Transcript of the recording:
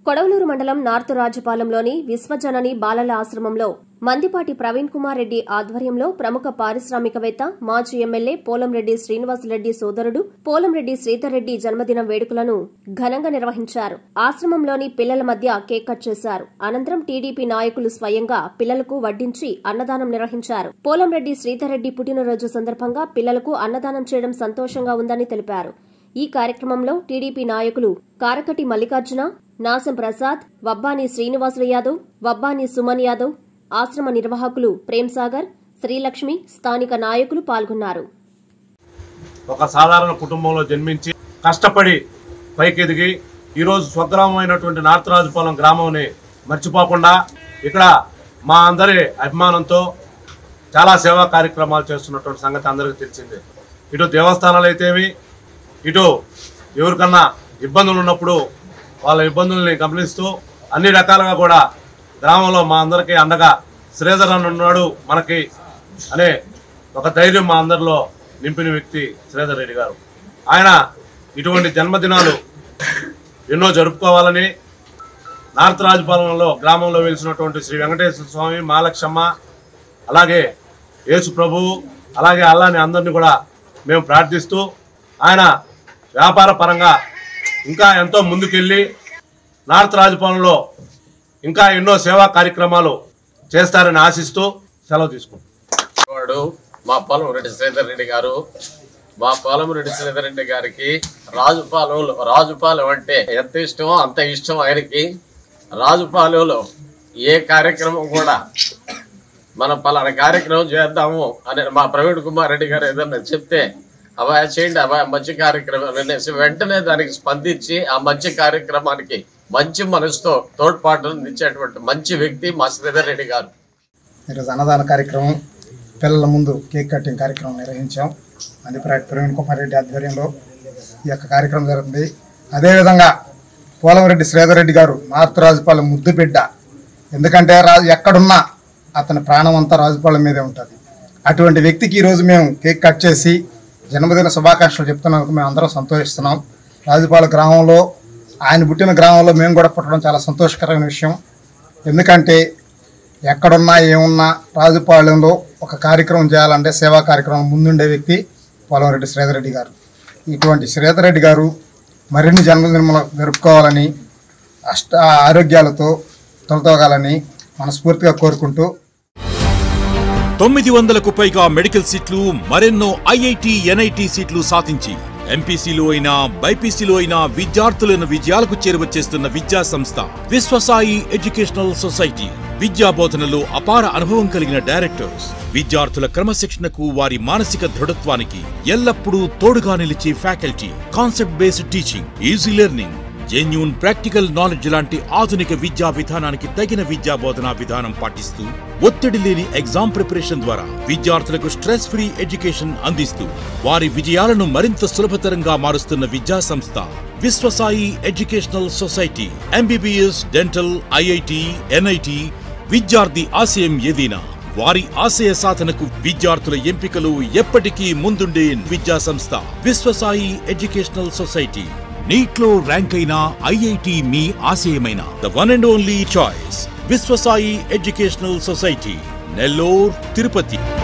కొడవలూరు మండలం నార్త్ రాజపాలెంలోని విశ్వజనని బాలల ఆశ్రమంలో మందిపాటి ప్రవీణ్ కుమార్ రెడ్డి ఆధ్వర్యంలో ప్రముఖ పారిశ్రామికవేత్త మాజీ ఎమ్మెల్యే పోలంరెడ్డి శ్రీనివాసరెడ్డి సోదరుడు పోలంరెడ్డి శ్రీధర్రెడ్డి జన్మదినం వేడుకలను ఘనంగా నిర్వహించారు ఆశ్రమంలోని పిల్లల మధ్య కేక్ కట్ చేశారు అనంతరం టీడీపీ నాయకులు స్వయంగా పిల్లలకు వడ్డించి అన్నదానం నిర్వహించారు పోలంరెడ్డి శ్రీధర్రెడ్డి పుట్టినరోజు సందర్భంగా పిల్లలకు అన్నదానం చేయడం సంతోషంగా ఉందని తెలిపారు ఈ కార్యక్రమంలో టీడీపీ నాయకులు కారకటి మల్లికార్జున నాసం ప్రసాద్ వబ్బాని శ్రీనివాసులు యాదవ్ వబ్బాని సుమన్ యాదవ్ ఆశ్రమ నిర్వాహకులు ప్రేమ్ సాగర్ శ్రీలక్ష్మి స్థానిక నాయకులు పాల్గొన్నారు ఒక సాధారణ కుటుంబంలో జన్మించి కష్టపడి పైకెదిగి ఈరోజు స్వగ్రామమైనటువంటి నార్త్ రాజుపాలెం గ్రామంని మర్చిపోకుండా ఇక్కడ మా అందరి అభిమానంతో చాలా సేవా కార్యక్రమాలు చేస్తున్నటువంటి సంగతి అందరికీ తెలిసిందే ఇటు దేవస్థానాలు అయితేవి ఇటు ఎవరికన్నా ఇబ్బందులు ఉన్నప్పుడు వాళ్ళ ఇబ్బందుల్ని గమనిస్తూ అన్ని రకాలుగా కూడా గ్రామంలో మా అందరికీ అండగా శ్రీధర్ అన్న ఉన్నాడు మనకి అనే ఒక ధైర్యం మా అందరిలో నింపిన వ్యక్తి శ్రీధర్ రెడ్డి గారు ఆయన ఇటువంటి జన్మదినాలు ఎన్నో జరుపుకోవాలని నార్త్ రాజపాలెంలో గ్రామంలో వెలిసినటువంటి శ్రీ వెంకటేశ్వర స్వామి మహాలక్ష్మ అలాగే యేసు ప్రభువు అలాగే అల్లాని అందరినీ కూడా మేము ప్రార్థిస్తూ ఆయన వ్యాపార పరంగా ఇంకా ఎంతో ముందుకెళ్ళి నార్త్ రాజపాలెంలో ఇంకా ఎన్నో సేవా కార్యక్రమాలు చేస్తారని ఆశిస్తూ సెలవు తీసుకుంటాం వాడు మా పొలం రెడ్డి శ్రీధర్ రెడ్డి గారు మా పొలం రెడ్డి శ్రీధర్ రెడ్డి గారికి రాజుపాలెంలో రాజుపాలెం అంటే ఎంత ఇష్టమో అంత ఇష్టం ఆయనకి రాజుపాలెంలో ఏ కార్యక్రమం కూడా మనం పలానా కార్యక్రమం చేద్దాము అని మా ప్రవీణ్ కుమార్ రెడ్డి గారు ఏదన్నా చెప్తే అబ్బాయి చేయండి అబ్బాయి మంచి కార్యక్రమం అనేసి వెంటనే దానికి స్పందించి ఆ మంచి కార్యక్రమానికి మంచి మనసుతో తోడ్పాటును ఇచ్చేటువంటి మంచి వ్యక్తి మా శ్రీధర్ రెడ్డి గారు ఈరోజు అన్నదాన కార్యక్రమం పిల్లల ముందు కేక్ కటింగ్ కార్యక్రమం నిర్వహించాం మందిప్రాటి ప్రవీణ్ కుమార్ రెడ్డి ఆధ్వర్యంలో ఈ యొక్క కార్యక్రమం జరుగుతుంది అదేవిధంగా పోలవరెడ్డి శ్రీధర్ రెడ్డి గారు నార్త్ రాజుపాలెం ముద్దు బిడ్డ ఎందుకంటే రాజు ఎక్కడున్నా అతని ప్రాణం అంతా రాజుపాలెం మీదే ఉంటుంది అటువంటి వ్యక్తికి ఈరోజు మేము కేక్ కట్ చేసి జన్మదిన శుభాకాంక్షలు చెప్తున్నందుకు మేము అందరం సంతోషిస్తున్నాం రాజుపాలెం గ్రామంలో ఆయన పుట్టిన గ్రామంలో మేము కూడా పుట్టడం చాలా సంతోషకరమైన విషయం ఎందుకంటే ఎక్కడున్నా ఏమున్నా రాజుపాలెంలో ఒక కార్యక్రమం చేయాలంటే సేవా కార్యక్రమం ముందుండే వ్యక్తి పోలవరెడ్డి శ్రీధర్ రెడ్డి గారు ఇటువంటి శ్రీధర్ రెడ్డి గారు మరిన్ని జన్మదినములు జరుపుకోవాలని అష్ట ఆరోగ్యాలతో తొలతోగాలని మనస్ఫూర్తిగా కోరుకుంటూ తొమ్మిది వందలకు పైగా మెడికల్ సీట్లు మరెన్నో ఐఐటి ఎన్ఐటి సీట్లు సాధించి ఎంపీసీలో అయినా బైపీసీలో అయినా విద్యార్థులను విజయాలకు చేరువచేస్తున్న విద్యా సంస్థ విశ్వసాయి ఎడ్యుకేషనల్ సొసైటీ విద్యా బోధనలో అపార అనుభవం కలిగిన డైరెక్టర్స్ విద్యార్థుల క్రమశిక్షణకు వారి మానసిక దృఢత్వానికి ఎల్లప్పుడూ తోడుగా నిలిచే faculty concept based teaching easy learning genuine practical knowledge లాంటి ఆధునిక విద్యా విధానానికి తగిన విద్యా బోధనా విధానం పాటిస్తూ ఒత్తిడి లేని ఎగ్జామ్ ప్రిపరేషన్ ద్వారా విద్యార్థులకు స్ట్రెస్ ఫ్రీ ఎడ్యుకేషన్ అందిస్తూ వారి విజయాలను మరింత సులభతరంగా మారుస్తున్న విద్యా సంస్థ Vishwasai educational society MBBS dental IIT NIT విద్యార్థి ఆశయం ఏదైనా వారి ఆశయ సాధనకు విద్యార్థుల ఎంపికలు ఎప్పటికీ ముందుండే విద్యా సంస్థ విశ్వసాయి ఎడ్యుకేషనల్ సొసైటీ నీట్ లో ర్యాంక్ అయిన ఐఐటి మీ ఆశయమైన the one and only choice Vishwasai educational society Nellore Tirupati